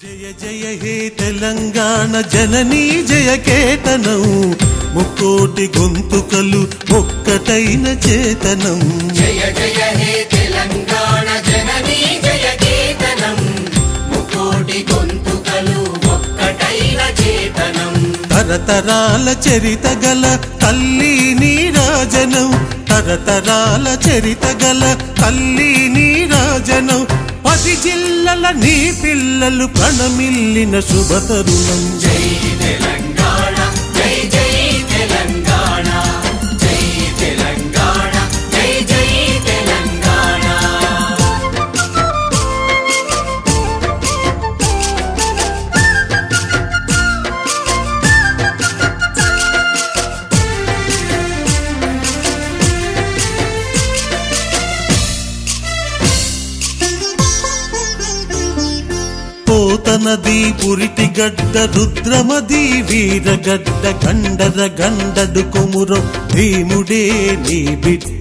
జయ జయ హే తెలంగాణ జననీ జయ కేతనం ముక్కోటి గొంతుకలు ఒక్కటైన చేతనం జయ జయ హే తెలంగాణ జననీ జయ కేతనం ముకోటి గొంతుకలు ఒక్కటైన చేతనం తరతరాల చరిత గల తల్లి నీరాజనం తరతరాల చరిత గల తల్లి నీరాజనం పది జిల్లల నీ పిల్లలు ప్రణమిల్లిన శుభతరుణం జై తెలంగాణ జై జై తెలంగాణ జై తెలంగాణ జై జై తెలంగాణ పోతనది పురిటి గడ్డ రుద్రమది వీరగడ్డ గండర గండడు కొమురం భీముడే నీ బిడ్డ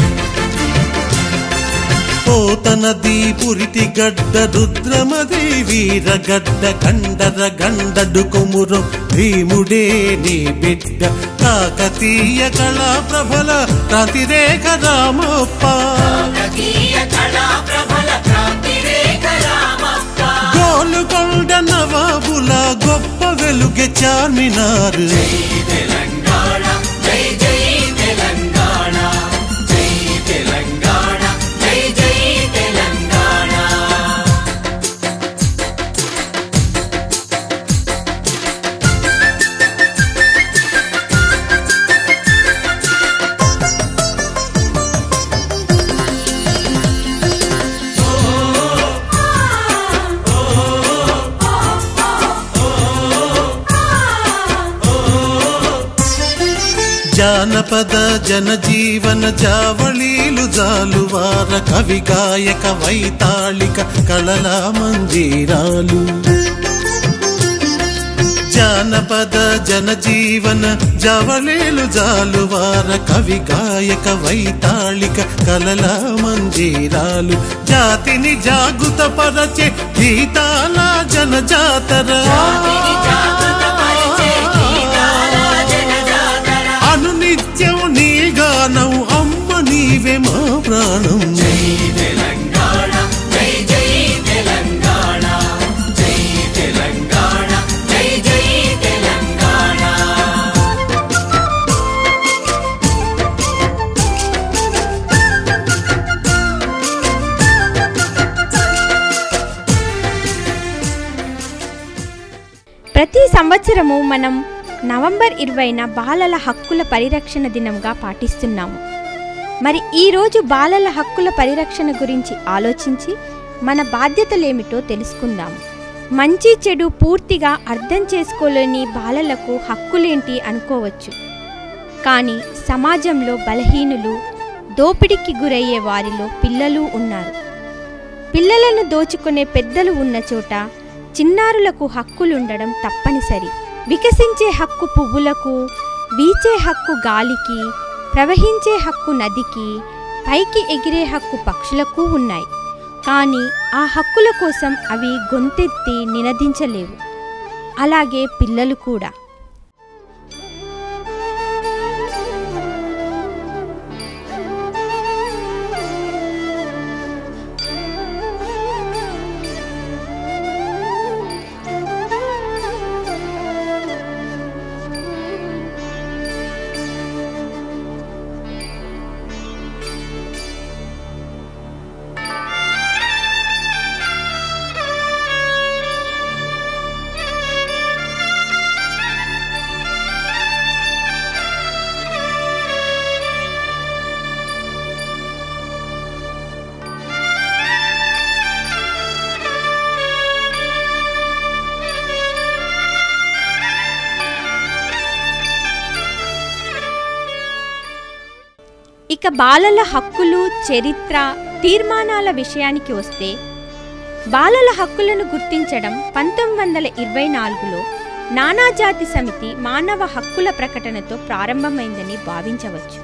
పోతనది పురిటి గడ్డ రుద్రమది వీరగడ్డ గండర గండడు కొమురం భీముడే నీ బిడ్డ కాకతీయ కళా ప్రభల క్రాంతిరేఖ రామప్ప కాకతీయ కళా ప్రబల క్రాంతి రేఖ రామప్ప గోలుకొండ నవాబుల గొప్ప వెలుగె చార్మినారు జై తెలంగాణ జై జై తెలంగాణ జై తెలంగాణ జై జై తెలంగాణ జానపద జనజీవన జావళీలు జాలువార కవి గాయక వైతాళిక కళల మంజీరాలు జానపద జనజీవన జవళేలు జాలువార కవి గాయక వైతాళిక కలల మంజీరాలు జాతిని జాగుత పరచే గీతాల జనజాతర జాతిని జాగృతపరిచే గీతాల జనజాతర. అనునిత్యం నీ గానం అమ్మ నీవే మా ప్రాణం జై తెలంగాణ జై జై తెలంగాణ జై తెలంగాణ జై జై తెలంగాణ ప్రతి సంవత్సరము మనం నవంబర్ ఇరవైన బాలల హక్కుల పరిరక్షణ దినంగా పాటిస్తున్నాము మరి ఈరోజు బాలల హక్కుల పరిరక్షణ గురించి ఆలోచించి మన బాధ్యతలేమిటో తెలుసుకుందాము మంచి చెడు పూర్తిగా అర్థం చేసుకోలేని బాలలకు హక్కులేంటి అనుకోవచ్చు కానీ సమాజంలో బలహీనులు దోపిడీకి గురయ్యే వారిలో పిల్లలు ఉన్నారు పిల్లలను దోచుకునే పెద్దలు ఉన్న చోట చిన్నారులకు హక్కులుండడం తప్పనిసరి వికసించే హక్కు పువ్వులకు వీచే హక్కు గాలికి ప్రవహించే హక్కు నదికి పైకి ఎగిరే హక్కు పక్షులకు ఉన్నాయి కానీ ఆ హక్కుల కోసం అవి గొంతెత్తి నినదించలేవు అలాగే పిల్లలు కూడా ఇక బాలల హక్కులు చరిత్ర తీర్మానాల విషయానికి వస్తే బాలల హక్కులను గుర్తించడం పంతొమ్మిది వందల ఇరవై నాలుగులో నానాజాతి సమితి మానవ హక్కుల ప్రకటనతో ప్రారంభమైందని భావించవచ్చు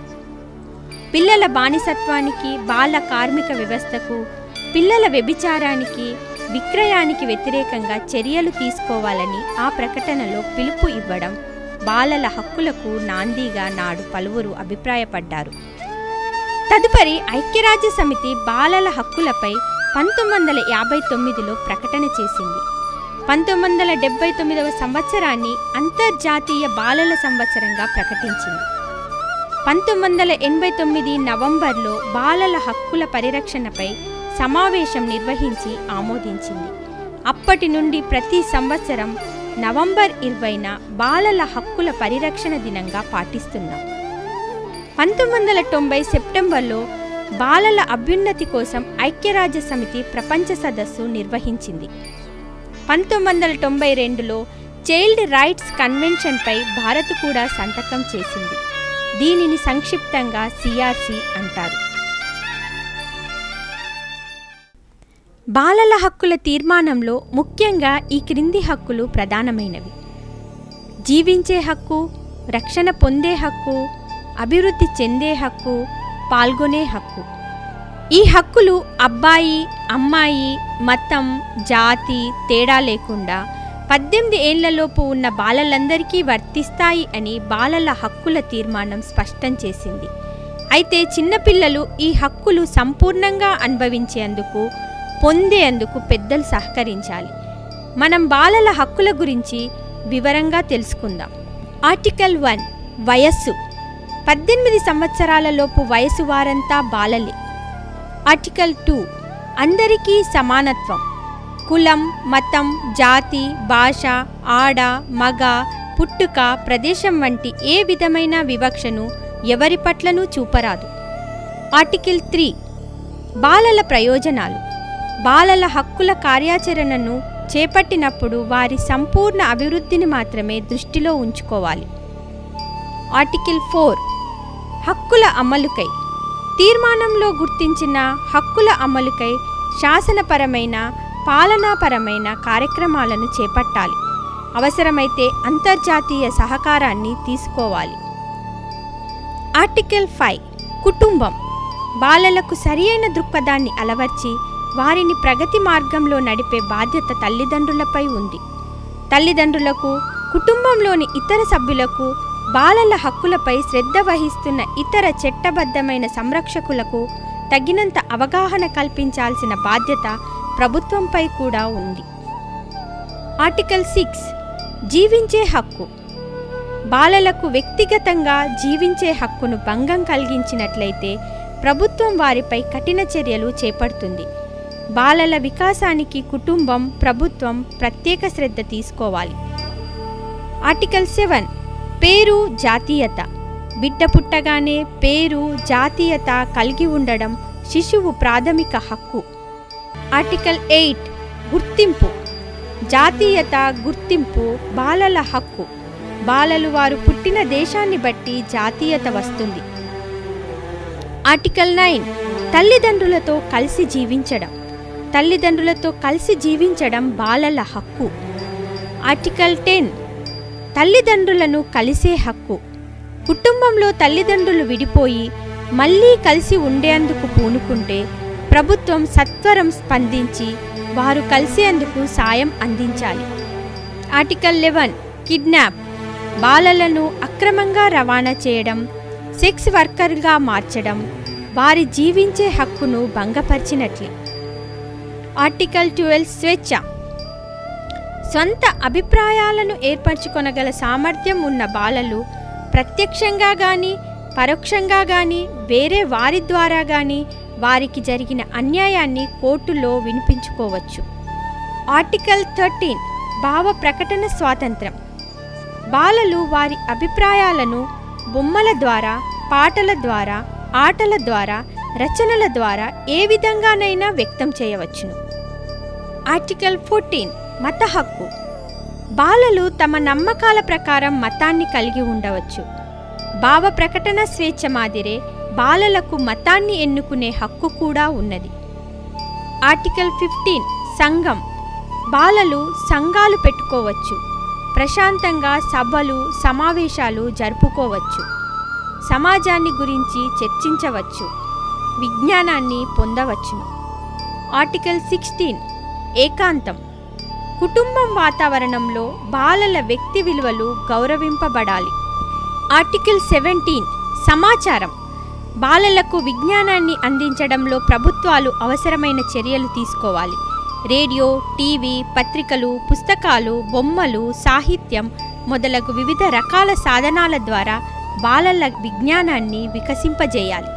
పిల్లల బానిసత్వానికి బాల కార్మిక వ్యవస్థకు పిల్లల వ్యభిచారానికి విక్రయానికి వ్యతిరేకంగా చర్యలు తీసుకోవాలని ఆ ప్రకటనలో పిలుపు ఇవ్వడం బాలల హక్కులకు నాందిగా నాడు పలువురు అభిప్రాయపడ్డారు తదుపరి ఐక్యరాజ్య సమితి బాలల హక్కులపై పంతొమ్మిది వందల యాభై తొమ్మిదిలో ప్రకటన చేసింది పంతొమ్మిది వందల డెబ్బై తొమ్మిదవ సంవత్సరాన్ని అంతర్జాతీయ బాలల సంవత్సరంగా ప్రకటించింది పంతొమ్మిది వందల ఎనభై తొమ్మిది నవంబర్లో బాలల హక్కుల పరిరక్షణపై సమావేశం నిర్వహించి ఆమోదించింది అప్పటి నుండి ప్రతి సంవత్సరం నవంబర్ ఇరవైన బాలల హక్కుల పరిరక్షణ దినంగా పాటిస్తున్నాం పంతొమ్మిది వందల తొంభై సెప్టెంబర్లో బాలల అభ్యున్నతి కోసం ఐక్యరాజ్య సమితి ప్రపంచ సదస్సు నిర్వహించింది పంతొమ్మిది వందల తొంభై రెండులో చైల్డ్ రైట్స్ కన్వెన్షన్పై భారత్ కూడా సంతకం చేసింది దీనిని సంక్షిప్తంగా సిఆర్సి అంటారు బాలల హక్కుల తీర్మానంలో ముఖ్యంగా ఈ క్రింది హక్కులు ప్రధానమైనవి జీవించే హక్కు రక్షణ పొందే హక్కు అభివృద్ధి చెందే హక్కు పాల్గొనే హక్కు ఈ హక్కులు అబ్బాయి అమ్మాయి మతం జాతి తేడా లేకుండా పద్దెనిమిది ఏళ్లలోపు ఉన్న బాలలందరికీ వర్తిస్తాయి అని బాలల హక్కుల తీర్మానం స్పష్టం చేసింది అయితే చిన్నపిల్లలు ఈ హక్కులు సంపూర్ణంగా అనుభవించేందుకు పొందేందుకు పెద్దలు సహకరించాలి మనం బాలల హక్కుల గురించి వివరంగా తెలుసుకుందాం ఆర్టికల్ వన్ వయస్సు పద్దెనిమిది సంవత్సరాలలోపు వయసు వారంతా బాలలే ఆర్టికల్ టూ అందరికీ సమానత్వం కులం మతం జాతి భాష ఆడ మగ పుట్టుక ప్రదేశం వంటి ఏ విధమైన వివక్షను ఎవరి పట్లను చూపరాదు ఆర్టికల్ త్రీ బాలల ప్రయోజనాలు బాలల హక్కుల కార్యాచరణను చేపట్టినప్పుడు వారి సంపూర్ణ అభివృద్ధిని మాత్రమే దృష్టిలో ఉంచుకోవాలి ఆర్టికల్ ఫోర్ హక్కుల అమలుకై తీర్మానంలో గుర్తించిన హక్కుల అమలుకై శాసనపరమైన పాలనాపరమైన కార్యక్రమాలను చేపట్టాలి అవసరమైతే అంతర్జాతీయ సహకారాన్ని తీసుకోవాలి ఆర్టికల్ ఫైవ్ కుటుంబం బాలలకు సరియైన దృక్పథాన్ని అలవర్చి వారిని ప్రగతి మార్గంలో నడిపే బాధ్యత తల్లిదండ్రులపై ఉంది తల్లిదండ్రులకు కుటుంబంలోని ఇతర సభ్యులకు బాలల హక్కులపై శ్రద్ధ వహిస్తున్న ఇతర చట్టబద్ధమైన సంరక్షకులకు తగినంత అవగాహన కల్పించాల్సిన బాధ్యత ప్రభుత్వంపై కూడా ఉంది ఆర్టికల్ సిక్స్ జీవించే హక్కు బాలలకు వ్యక్తిగతంగా జీవించే హక్కును భంగం కలిగించినట్లయితే ప్రభుత్వం వారిపై కఠిన చర్యలు చేపడుతుంది బాలల వికాసానికి కుటుంబం ప్రభుత్వం ప్రత్యేక శ్రద్ధ తీసుకోవాలి ఆర్టికల్ సెవెన్ పేరు జాతీయత బిడ్డ పుట్టగానే పేరు జాతీయత కలిగి ఉండడం శిశువు ప్రాథమిక హక్కు ఆర్టికల్ ఎయిట్ గుర్తింపు జాతీయత గుర్తింపు బాలల హక్కు బాలలు వారు పుట్టిన దేశాన్ని బట్టి జాతీయత వస్తుంది ఆర్టికల్ నైన్ తల్లిదండ్రులతో కలిసి జీవించడం తల్లిదండ్రులతో కలిసి జీవించడం బాలల హక్కు ఆర్టికల్ టెన్ తల్లిదండ్రులను కలిసే హక్కు కుటుంబంలో తల్లిదండ్రులు విడిపోయి మళ్ళీ కలిసి ఉండేందుకు పూనుకుంటే ప్రభుత్వం సత్వరం స్పందించి వారు కలిసేందుకు సాయం అందించాలి ఆర్టికల్ లెవెన్ కిడ్నాప్ బాలలను అక్రమంగా రవాణా చేయడం సెక్స్ వర్కర్గా మార్చడం వారి జీవించే హక్కును భంగపరిచినట్లే ఆర్టికల్ ట్వెల్వ్ స్వేచ్ఛ సొంత అభిప్రాయాలను ఏర్పరచుకొనగల సామర్థ్యం ఉన్న బాలలు ప్రత్యక్షంగా గాని పరోక్షంగా గాని వేరే వారి ద్వారా గాని వారికి జరిగిన అన్యాయాన్ని కోర్టులో వినిపించుకోవచ్చు ఆర్టికల్ థర్టీన్ భావ ప్రకటన స్వాతంత్రం బాలలు వారి అభిప్రాయాలను బొమ్మల ద్వారా పాటల ద్వారా ఆటల ద్వారా రచనల ద్వారా ఏ విధంగానైనా వ్యక్తం చేయవచ్చును ఆర్టికల్ ఫోర్టీన్ మత హక్కు బాలలు తమ నమ్మకాల ప్రకారం మతాన్ని కలిగి ఉండవచ్చు భావ ప్రకటన స్వేచ్ఛ మాదిరే బాలలకు మతాన్ని ఎన్నుకునే హక్కు కూడా ఉన్నది ఆర్టికల్ ఫిఫ్టీన్ సంఘం బాలలు సంఘాలు పెట్టుకోవచ్చు ప్రశాంతంగా సభలు సమావేశాలు జరుపుకోవచ్చు సమాజాన్ని గురించి చర్చించవచ్చు విజ్ఞానాన్ని పొందవచ్చును ఆర్టికల్ సిక్స్టీన్ ఏకాంతం కుటుంబం వాతావరణంలో బాలల వ్యక్తి విలువలు గౌరవింపబడాలి ఆర్టికల్ సెవెంటీన్ సమాచారం బాలలకు విజ్ఞానాన్ని అందించడంలో ప్రభుత్వాలు అవసరమైన చర్యలు తీసుకోవాలి రేడియో టీవీ పత్రికలు పుస్తకాలు బొమ్మలు సాహిత్యం మొదలగు వివిధ రకాల సాధనాల ద్వారా బాలల విజ్ఞానాన్ని వికసింపజేయాలి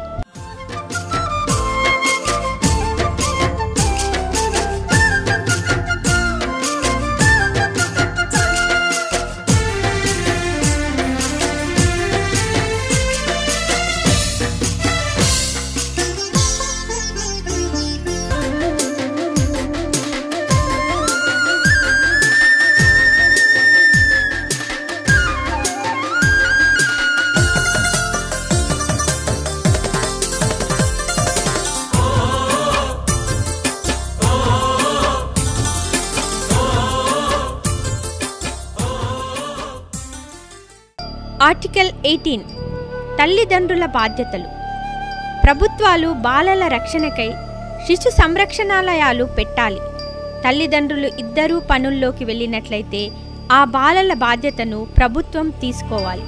ఆర్టికల్ ఎయిటీన్ తల్లిదండ్రుల బాధ్యతలు ప్రభుత్వాలు బాలల రక్షణకై శిశు సంరక్షణాలయాలు పెట్టాలి తల్లిదండ్రులు ఇద్దరూ పనుల్లోకి వెళ్ళినట్లయితే ఆ బాలల బాధ్యతను ప్రభుత్వం తీసుకోవాలి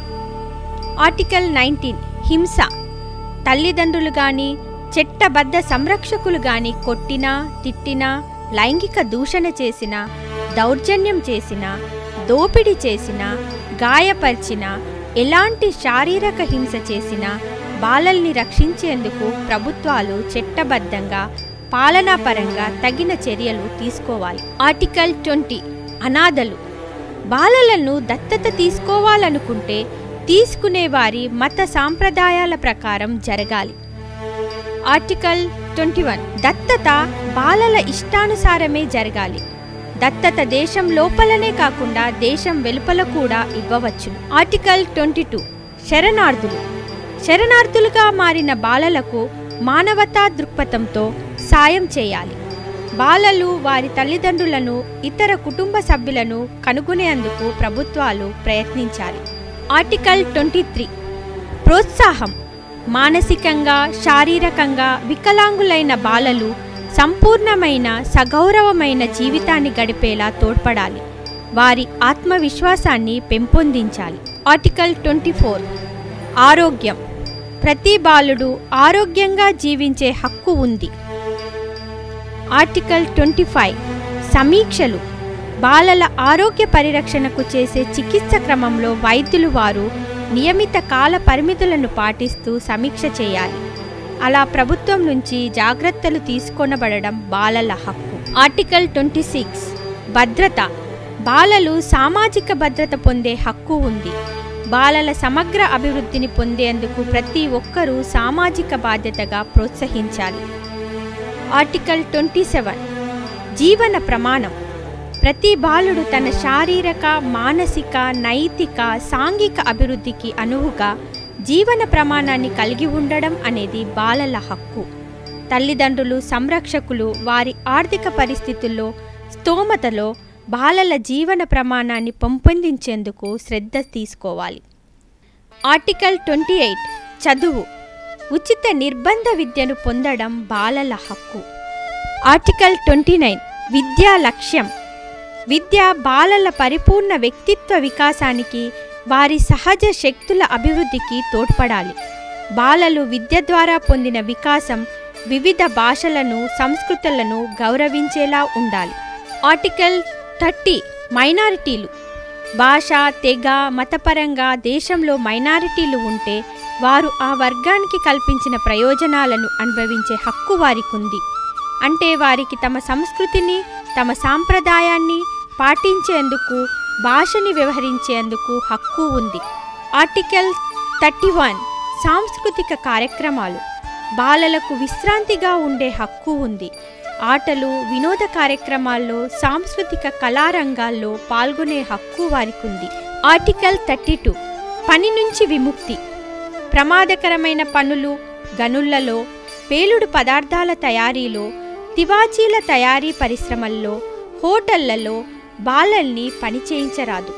ఆర్టికల్ నైన్టీన్ హింస తల్లిదండ్రులు గాని చట్టబద్ధ సంరక్షకులు గాని కొట్టినా తిట్టినా లైంగిక దూషణ చేసినా దౌర్జన్యం చేసినా దోపిడీ చేసినా గాయపరిచినా ఎలాంటి శారీరక హింస చేసినా బాలల్ని రక్షించేందుకు ప్రభుత్వాలు చట్టబద్ధంగా పాలనాపరంగా తగిన చర్యలు తీసుకోవాలి ఆర్టికల్ ట్వంటీ అనాథలు బాలలను దత్తత తీసుకోవాలనుకుంటే తీసుకునేవారి మత సాంప్రదాయాల ప్రకారం జరగాలి ఆర్టికల్ ట్వంటీ వన్ దత్తత బాలల ఇష్టానుసారమే జరగాలి దత్తత దేశం లోపలనే కాకుండా దేశం వెలుపల కూడా ఇవ్వవచ్చును ఆర్టికల్ ట్వంటీ టూ శరణార్థులు శరణార్థులుగా మారిన బాలలకు మానవతా దృక్పథంతో సాయం చేయాలి బాలలు వారి తల్లిదండ్రులను ఇతర కుటుంబ సభ్యులను కనుగొనేందుకు ప్రభుత్వాలు ప్రయత్నించాలి ఆర్టికల్ ట్వంటీ త్రీ ప్రోత్సాహం మానసికంగా శారీరకంగా వికలాంగులైన బాలలు సంపూర్ణమైన సగౌరవమైన జీవితాన్ని గడిపేలా తోడ్పడాలి వారి ఆత్మవిశ్వాసాన్ని పెంపొందించాలి ఆర్టికల్ ట్వంటీ ఫోర్ ఆరోగ్యం ప్రతి బాలుడు ఆరోగ్యంగా జీవించే హక్కు ఉంది ఆర్టికల్ ట్వంటీ ఫైవ్ సమీక్షలు బాలల ఆరోగ్య పరిరక్షణకు చేసే చికిత్స క్రమంలో వైద్యులు వారు నియమిత కాల పరిమితులను పాటిస్తూ సమీక్ష చేయాలి అలా ప్రభుత్వం నుంచి జాగ్రత్తలు తీసుకొనబడడం బాలల హక్కు ఆర్టికల్ ట్వంటీ సిక్స్ భద్రత బాలలు సామాజిక భద్రత పొందే హక్కు ఉంది బాలల సమగ్ర అభివృద్ధిని పొందేందుకు ప్రతి ఒక్కరూ సామాజిక బాధ్యతగా ప్రోత్సహించాలి ఆర్టికల్ ట్వంటీ సెవెన్ జీవన ప్రమాణం ప్రతి బాలుడు తన శారీరక మానసిక నైతిక సాంఘిక అభివృద్ధికి అనువుగా జీవన ప్రమాణాన్ని కలిగి ఉండడం అనేది బాలల హక్కు తల్లిదండ్రులు సంరక్షకులు వారి ఆర్థిక పరిస్థితుల్లో స్తోమతలో బాలల జీవన ప్రమాణాన్ని పెంపొందించేందుకు శ్రద్ధ తీసుకోవాలి ఆర్టికల్ ట్వంటీ ఎయిట్ చదువు ఉచిత నిర్బంధ విద్యను పొందడం బాలల హక్కు ఆర్టికల్ ట్వంటీ నైన్ విద్యా లక్ష్యం విద్య బాలల పరిపూర్ణ వ్యక్తిత్వ వికాసానికి వారి సహజ శక్తుల అభివృద్ధికి తోడ్పడాలి బాలలు విద్య ద్వారా పొందిన వికాసం వివిధ భాషలను సంస్కృతులను గౌరవించేలా ఉండాలి ఆర్టికల్ థర్టీ మైనారిటీలు భాష తెగ మతపరంగా దేశంలో మైనారిటీలు ఉంటే వారు ఆ వర్గానికి కల్పించిన ప్రయోజనాలను అనుభవించే హక్కు వారికుంది అంటే వారికి తమ సంస్కృతిని తమ సాంప్రదాయాన్ని పాటించేందుకు భాషని వ్యవహరించేందుకు హక్కు ఉంది ఆర్టికల్ థర్టీ వన్ సాంస్కృతిక కార్యక్రమాలు బాలలకు విశ్రాంతిగా ఉండే హక్కు ఉంది ఆటలు వినోద కార్యక్రమాల్లో సాంస్కృతిక కళారంగాల్లో పాల్గొనే హక్కు వారికుంది ఆర్టికల్ థర్టీ టూ పని నుంచి విముక్తి ప్రమాదకరమైన పనులు గనులలో పేలుడు పదార్థాల తయారీలో తివాచీల తయారీ పరిశ్రమల్లో హోటళ్లలో బాలల్ని పని చేయించరాదు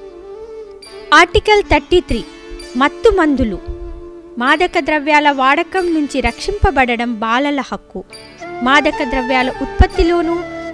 ఆర్టికల్ థర్టీ త్రీ మత్తు మందులు మాదక ద్రవ్యాల వాడకం నుంచి రక్షింపబడడం బాలల హక్కు మాదక ద్రవ్యాల ఉత్పత్తిలోనూ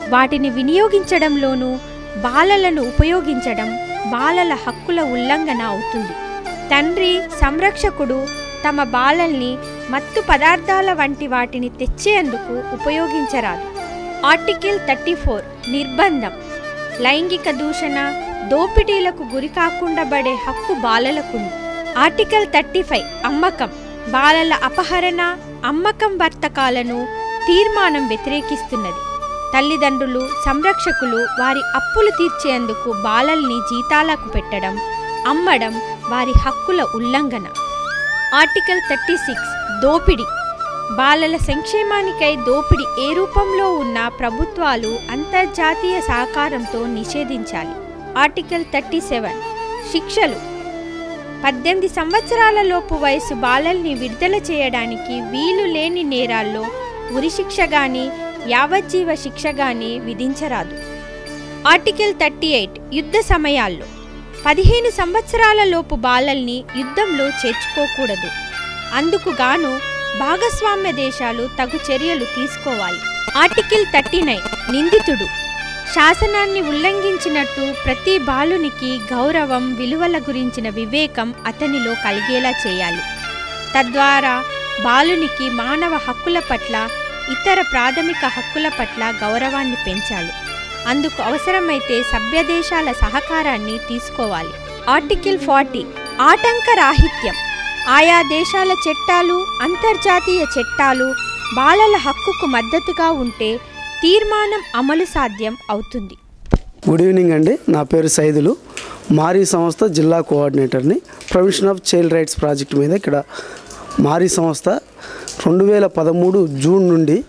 వాటిని వినియోగించడంలోనూ బాలలను ఉపయోగించడం బాలల హక్కుల ఉల్లంఘన అవుతుంది తండ్రి సంరక్షకుడు తమ బాలల్ని మత్తు పదార్థాల వంటి వాటిని తెచ్చేందుకు ఉపయోగించరాదు ఆర్టికల్ థర్టీ ఫోర్ నిర్బంధం లైంగిక దూషణ దోపిడీలకు గురి కాకుండా పడే హక్కు బాలలకుంది ఆర్టికల్ థర్టీ ఫైవ్ అమ్మకం బాలల అపహరణ అమ్మకం వర్తకాలను తీర్మానం వ్యతిరేకిస్తున్నది తల్లిదండ్రులు సంరక్షకులు వారి అప్పులు తీర్చేందుకు బాలల్ని జీతాలకు పెట్టడం అమ్మడం వారి హక్కుల ఉల్లంఘన ఆర్టికల్ థర్టీ సిక్స్ దోపిడీ బాలల సంక్షేమానికై దోపిడీ ఏ రూపంలో ఉన్న ప్రభుత్వాలు అంతర్జాతీయ సహకారంతో నిషేధించాలి ఆర్టికల్ థర్టీ సెవెన్ శిక్షలు పద్దెనిమిది సంవత్సరాల లోపు వయసు బాలల్ని విడుదల చేయడానికి వీలు లేని నేరాల్లో ఉరిశిక్ష గాని యావజ్జీవ శిక్ష గాని విధించరాదు ఆర్టికల్ థర్టీ ఎయిట్ యుద్ధ సమయాల్లో పదిహేను సంవత్సరాల లోపు బాలల్ని యుద్ధంలో చేర్చుకోకూడదు అందుకు గాను భాగస్వామ్య దేశాలు తగు చర్యలు తీసుకోవాలి ఆర్టికల్ థర్టీ నైన్ నిందితుడు శాసనాన్ని ఉల్లంఘించినట్టు ప్రతి బాలునికి గౌరవం విలువల గురించిన వివేకం అతనిలో కలిగేలా చేయాలి తద్వారా బాలునికి మానవ హక్కుల పట్ల ఇతర ప్రాథమిక హక్కుల పట్ల గౌరవాన్ని పెంచాలి అందుకు అవసరమైతే సభ్యదేశాల సహకారాన్ని తీసుకోవాలి ఆర్టికల్ ఫార్టీ ఆటంక రాహిత్యం ఆయా దేశాల చట్టాలు అంతర్జాతీయ చట్టాలు బాలల హక్కుకు మద్దతుగా ఉంటే తీర్మానం అమలు సాధ్యం అవుతుంది గుడ్ ఈవినింగ్ అండి నా పేరు సైదులు మారీ సంస్థ జిల్లా కోఆర్డినేటర్ని provision of child rights project మీద ఇక్కడ మారీ సంస్థ రెండు వేల పదమూడు జూన్ నుండి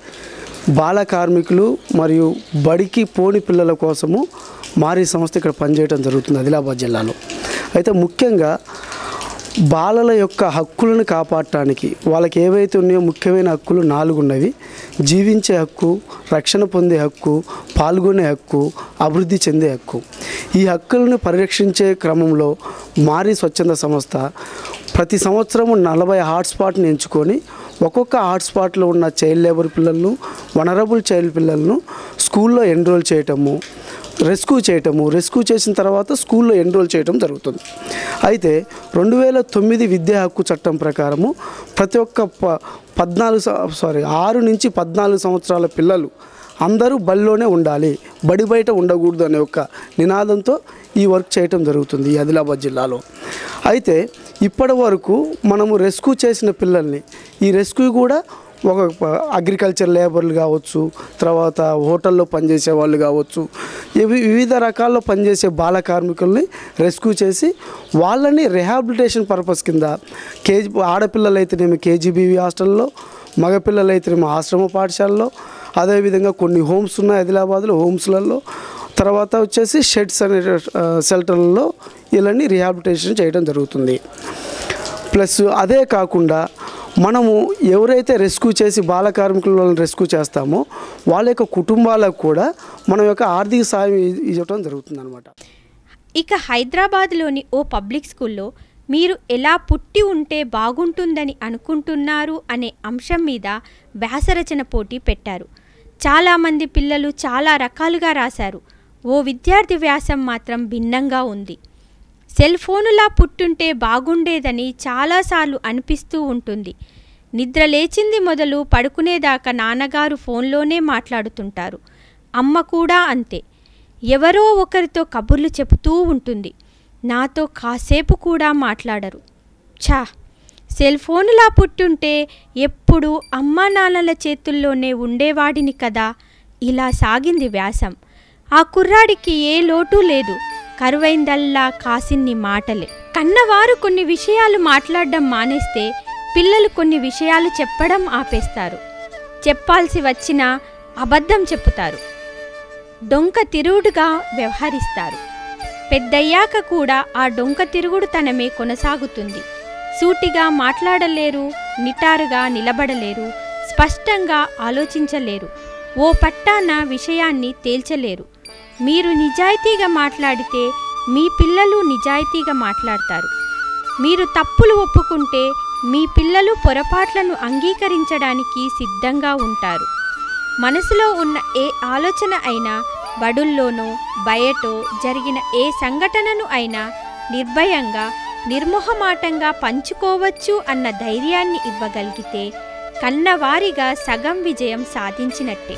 బాల కార్మికులు మరియు బడికి పోని పిల్లల కోసము మారీ సంస్థ ఇక్కడ పనిచేయడం జరుగుతుంది ఆదిలాబాద్ జిల్లాలో అయితే ముఖ్యంగా బాలల యొక్క హక్కులను కాపాడటానికి వాళ్ళకి ఏవైతే ఉన్నాయో ముఖ్యమైన హక్కులు నాలుగు ఉన్నవి జీవించే హక్కు రక్షణ పొందే హక్కు పాల్గొనే హక్కు అభివృద్ధి చెందే హక్కు ఈ హక్కులను పరిరక్షించే క్రమంలో మారి స్వచ్ఛంద సంస్థ ప్రతి సంవత్సరము నలభై హాట్స్పాట్ని ఎంచుకొని ఒక్కొక్క హాట్స్పాట్లో ఉన్న చైల్డ్ లేబర్ పిల్లలను వనరబుల్ చైల్డ్ పిల్లలను స్కూల్లో ఎన్రోల్ చేయటము రెస్క్యూ చేయటము రెస్క్యూ చేసిన తర్వాత స్కూల్లో ఎన్రోల్ చేయటం జరుగుతుంది అయితే రెండు వేల తొమ్మిది విద్యా హక్కు చట్టం ప్రకారము ప్రతి ఒక్క ప పద్నాలుగు సం- సారీ ఆరు నుంచి పద్నాలుగు సంవత్సరాల పిల్లలు అందరూ బడిలోనే ఉండాలి బడి బయట ఉండకూడదు అనే ఒక నినాదంతో ఈ వర్క్ చేయటం జరుగుతుంది ఈ ఆదిలాబాద్ జిల్లాలో అయితే ఇప్పటి వరకు మనము రెస్క్యూ చేసిన పిల్లల్ని ఈ రెస్క్యూ కూడా ఒక ప- అగ్రికల్చర్ లేబర్లు కావచ్చు తర్వాత హోటల్లో పనిచేసే వాళ్ళు కావచ్చు ఇవి వివిధ రకాల్లో పనిచేసే బాల కార్మికుల్ని రెస్క్యూ చేసి వాళ్ళని రిహాబిలిటేషన్ పర్పస్ కింద కేజీ ఆడపిల్లలు అయితేనేమి కేజీబీవీ హాస్టల్లో మగపిల్లలు అయితేనేమో ఆశ్రమ పాఠశాలలో అదేవిధంగా కొన్ని హోమ్స్ ఉన్నాయి ఆదిలాబాద్లో హోమ్స్లలో తర్వాత వచ్చేసి షెడ్స్ అనే ఆ, షెల్టర్లలో వీళ్ళని రిహాబిలిటేషన్ చేయడం జరుగుతుంది ప్లస్ అదే కాకుండా మనము ఎవరైతే రెస్క్యూ చేసి బాల కార్మికులను రెస్క్యూ చేస్తామో వాళ్ళ యొక్క కుటుంబాలకు కూడా మన యొక్క ఆర్థిక సాయం ఇ- ఇవ్వటం జరుగుతుంది అనమాట ఇక హైదరాబాద్లోని ఓ పబ్లిక్ స్కూల్లో మీరు ఎలా పుట్టి ఉంటే బాగుంటుందని అనుకుంటున్నారు అనే అంశం మీద వ్యాసరచన పోటీ పెట్టారు చాలామంది పిల్లలు చాలా రకాలుగా రాశారు ఓ విద్యార్థి వ్యాసం మాత్రం భిన్నంగా ఉంది సెల్ ఫోనులా పుట్టుంటే బాగుండేదని చాలాసార్లు అనిపిస్తూ ఉంటుంది నిద్ర లేచింది మొదలు పడుకునేదాకా నాన్నగారు ఫోన్లోనే మాట్లాడుతుంటారు అమ్మ కూడా అంతే ఎవరో ఒకరితో కబుర్లు చెబుతూ ఉంటుంది నాతో కాసేపు కూడా మాట్లాడరు ఛా సెల్ ఫోనులా పుట్టుంటే ఎప్పుడు అమ్మా నాన్నల చేతుల్లోనే ఉండేవాడిని కదా ఇలా సాగింది వ్యాసం ఆ కుర్రాడికి ఏ లోటు లేదు కరువైందల్లా కాసిన్ని మాటలే కన్నవారు కొన్ని విషయాలు మాట్లాడడం మానేస్తే పిల్లలు కొన్ని విషయాలు చెప్పడం ఆపేస్తారు చెప్పాల్సి వచ్చినా అబద్ధం చెప్పుతారు డొంక తిరుగుడుగా వ్యవహరిస్తారు పెద్దయ్యాక కూడా ఆ డొంక తిరుగుడుతనమే కొనసాగుతుంది సూటిగా మాట్లాడలేరు నిటారుగా నిలబడలేరు స్పష్టంగా ఆలోచించలేరు ఓ పట్టాన విషయాన్ని తేల్చలేరు మీరు నిజాయితీగా మాట్లాడితే మీ పిల్లలు నిజాయితీగా మాట్లాడతారు మీరు తప్పులు ఒప్పుకుంటే మీ పిల్లలు పొరపాట్లను అంగీకరించడానికి సిద్ధంగా ఉంటారు మనసులో ఉన్న ఏ ఆలోచన అయినా బడుల్లోనో బయటో జరిగిన ఏ సంఘటనను అయినా నిర్భయంగా నిర్మోహమాటంగా పంచుకోవచ్చు అన్న ధైర్యాన్ని ఇవ్వగలిగితే కన్నవారిగా సగం విజయం సాధించినట్టే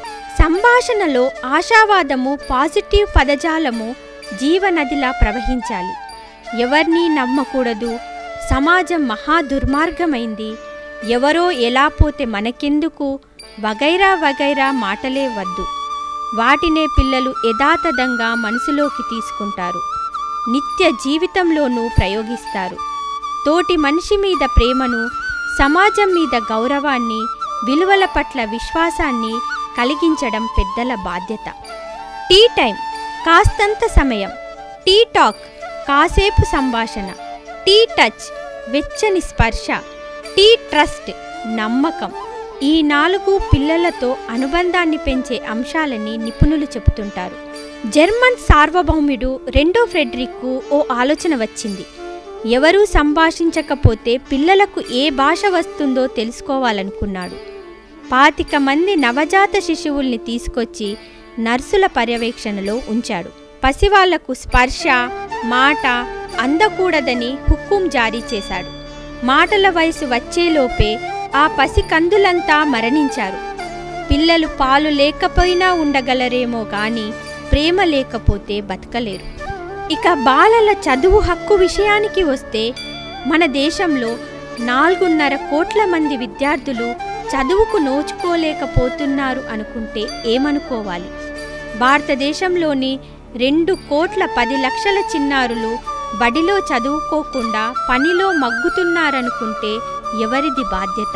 సంభాషణలో ఆశావాదము పాజిటివ్ పదజాలము జీవనదిలా ప్రవహించాలి ఎవరినీ నమ్మకూడదు సమాజం మహా దుర్మార్గమైంది ఎవరో ఎలా పోతే మనకెందుకు వగైరా వగైరా మాటలే వద్దు వాటినే పిల్లలు యథాతథంగా మనసులోకి తీసుకుంటారు నిత్య జీవితంలోనూ ప్రయోగిస్తారు తోటి మనిషి మీద ప్రేమను సమాజం మీద గౌరవాన్ని విలువల పట్ల విశ్వాసాన్ని కలిగించడం పెద్దల బాధ్యత టీ టైం కాస్తంత సమయం టీ టాక్ కాసేపు సంభాషణ టీ టచ్ వెచ్చని స్పర్శ టీ ట్రస్ట్ నమ్మకం ఈ నాలుగు పిల్లలతో అనుబంధాన్ని పెంచే అంశాలని నిపుణులు చెబుతుంటారు జర్మన్ సార్వభౌముడు రెండో ఫ్రెడ్రిక్కు ఓ ఆలోచన వచ్చింది ఎవరూ సంభాషించకపోతే పిల్లలకు ఏ భాష వస్తుందో తెలుసుకోవాలనుకున్నాడు పాతిక మంది నవజాత శిశువుల్ని తీసుకొచ్చి నర్సుల పర్యవేక్షణలో ఉంచాడు పసివాళ్లకు స్పర్శ మాట అందకూడదని హుక్కుం జారీ చేశాడు మాటల వయసు వచ్చేలోపే ఆ పసికందులంతా మరణించారు పిల్లలు పాలు లేకపోయినా ఉండగలరేమో గాని ప్రేమ లేకపోతే బతకలేరు ఇక బాలల చదువు హక్కు విషయానికి వస్తే మన దేశంలో నాలుగున్నర కోట్ల మంది విద్యార్థులు చదువుకు నోచుకోలేకపోతున్నారు అనుకుంటే ఏమనుకోవాలి భారతదేశంలోని రెండు కోట్ల పది లక్షల చిన్నారులు బడిలో చదువుకోకుండా పనిలో మగ్గుతున్నారనుకుంటే ఎవరిది బాధ్యత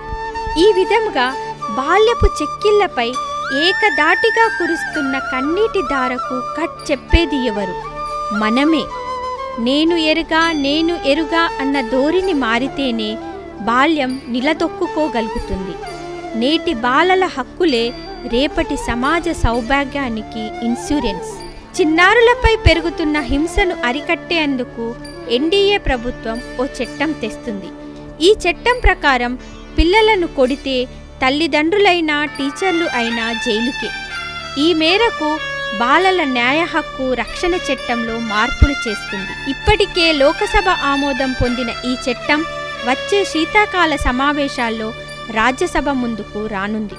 ఈ విధంగా బాల్యపు చెక్కిళ్లపై ఏకదాటిగా కురుస్తున్న కన్నీటి ధారకు కట్ చెప్పేది ఎవరు మనమే నేను ఎరుగా నేను ఎరుగా అన్న ధోరణి మారితేనే బాల్యం నిలదొక్కుకోగలుగుతుంది నేటి బాలల హక్కులే రేపటి సమాజ సౌభాగ్యానికి ఇన్సూరెన్స్ చిన్నారులపై పెరుగుతున్న హింసను అరికట్టేందుకు ఎన్డీఏ ప్రభుత్వం ఓ చట్టం తెస్తుంది ఈ చట్టం ప్రకారం పిల్లలను కొడితే తల్లిదండ్రులైనా టీచర్లు అయినా జైలుకే ఈ మేరకు బాలల న్యాయ హక్కు రక్షణ చట్టంలో మార్పులు చేస్తుంది ఇప్పటికే లోకసభ ఆమోదం పొందిన ఈ చట్టం వచ్చే శీతాకాల సమావేశాల్లో రాజ్యసభ ముందుకు రానుంది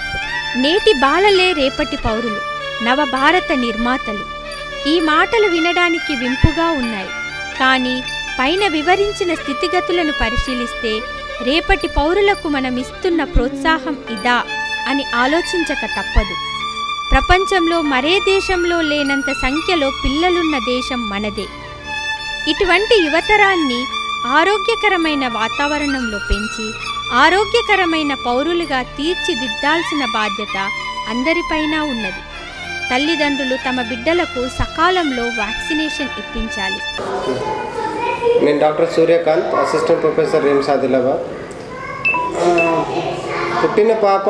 నేటి బాలలే రేపటి పౌరులు నవభారత నిర్మాతలు ఈ మాటలు వినడానికి వింపుగా ఉన్నాయి కానీ పైన వివరించిన స్థితిగతులను పరిశీలిస్తే రేపటి పౌరులకు మనమిస్తున్న ప్రోత్సాహం ఇదా అని ఆలోచించక తప్పదు ప్రపంచంలో మరే దేశంలో లేనంత సంఖ్యలో పిల్లలున్న దేశం మనదే ఇటువంటి యువతరాన్ని ఆరోగ్యకరమైన వాతావరణంలో పెంచి ఆరోగ్యకరమైన పౌరులుగా తీర్చిదిద్దాల్సిన బాధ్యత అందరిపైన ఉన్నది తల్లిదండ్రులు తమ బిడ్డలకు సకాలంలో వ్యాక్సినేషన్ ఇప్పించాలి నేను doctor Suryakant assistant professor RIMS Adilabad ఆ, పుట్టిన పాప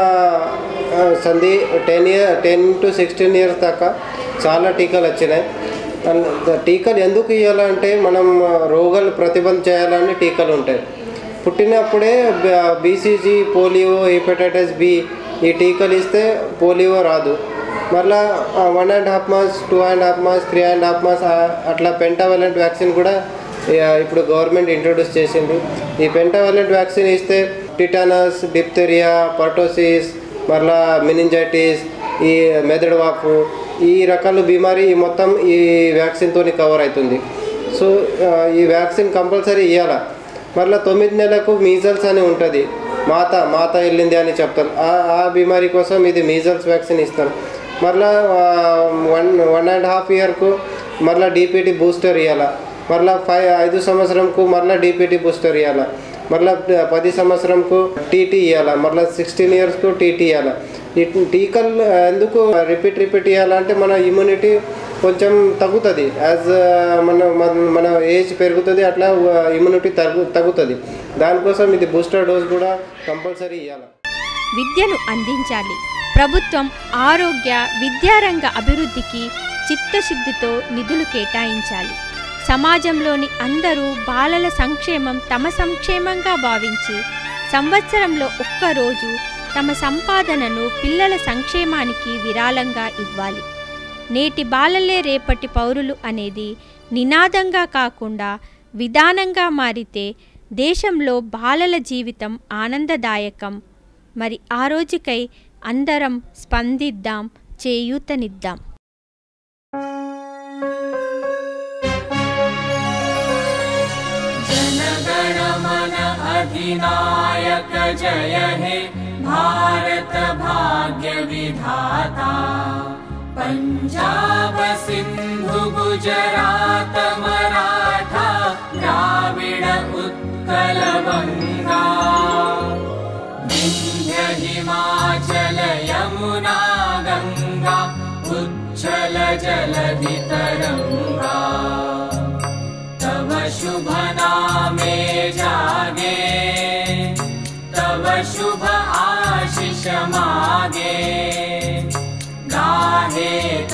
ఆ, సంధి ten year ten to sixteen years దాకా చాలా టీకాలు వచ్చినాయి అండ్ ద- టీకాలు ఎందుకు ఇవ్వాలంటే మనం ఆ, రోగాలు ప్రతిబంధ చేయాలని టీకాలు ఉంటాయి పుట్టినప్పుడే బీసీజీ పోలియో హెపటైటిస్ బి ఈ టీకాలు ఇస్తే పోలియో రాదు మళ్ళా one and half months two and half months three and half months అట్లా పెంటావలెంట్ వ్యాక్సిన్ కూడా ఆ, ఇప్పుడు గవర్నమెంట్ ఇంట్రొడ్యూస్ చేసింది ఈ పెంటావలెంట్ వ్యాక్సిన్ ఇస్తే టిటానస్ డిప్థెరియా పర్టోసిస్ మళ్ళా మినింజైటిస్ ఈ మెదడు వాపు ఈ రకాల బీమారి ఈ మొత్తం ఈ వ్యాక్సిన్తో కవర్ అవుతుంది సో ఆ, ఈ వ్యాక్సిన్ కంపల్సరీ ఇవ్వాలా మళ్ళీ తొమ్మిది నెలలకు మీజల్స్ అని ఉంటుంది మాత మాత వెళ్ళింది అని చెప్తారు ఆ ఆ బీమారి కోసం ఇది మీజల్స్ వ్యాక్సిన్ ఇస్తారు మరలా వన్ వన్ అండ్ హాఫ్ ఇయర్కు మరలా డీపీటీ బూస్టర్ ఇవ్వాలా మరలా ఫైవ్ ఐదు సంవత్సరంకు మరలా డీపీటీ బూస్టర్ ఇవ్వాలా మరలా పది సంవత్సరంకు టీటీ ఇవ్వాలా మరలా సిక్స్టీన్ ఇయర్స్కు టీటీ ఇవ్వాలా ఈ టీకాలు ఎందుకు రిపీట్ రిపీట్ ఇవ్వాలంటే మన ఇమ్యూనిటీ కొంచెం తగ్గుతుంది యాజ్ మన మన- మన ఏజ్ పెరుగుతుంది అట్లా ఇమ్యూనిటీ తగ్గు తగ్గుతుంది దానికోసం ఇది బూస్టర్ డోస్ కూడా కంపల్సరీ ఇవ్వాలి విద్యను అందించాలి ప్రభుత్వం ఆరోగ్య విద్యారంగ అభివృద్ధికి చిత్తశుద్ధితో నిధులు కేటాయించాలి సమాజంలోని అందరూ బాలల సంక్షేమం తమ సంక్షేమంగా భావించి సంవత్సరంలో ఒక్కరోజు తమ సంపాదనను పిల్లల సంక్షేమానికి విరాళంగా ఇవ్వాలి నేటి బాలలే రేపటి పౌరులు అనేది నినాదంగా కాకుండా విధానంగా మారితే దేశంలో బాలల జీవితం ఆనందదాయకం మరి ఆ రోజుకై అందరం స్పందిద్దాం చేయూతనిద్దాం जनगणमन अधिनायक जय हे भारत भाग्य विधाता पञ्जाब सिन्धु गुजरात मराठा द्राविड उत्कल बङ्गा विन्ध्य हिमाचल यमुना गङ्गा उच्छल जलधितरङ्गा तव शुभ नामे जागे तव शुभ आशिष मागे गाहे